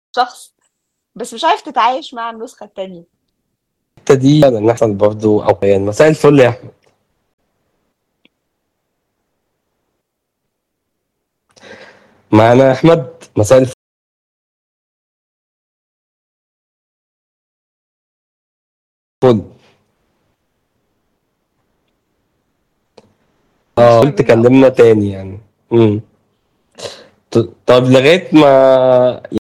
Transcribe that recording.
شخص بس مش عارف تتعايش مع النسخة التانية الحته دي فعلا نحصل برضو او يعني مساء الفل يا احمد معانا احمد مساء الفل اه قلت كلمنا تاني يعني امم طب لغايه ما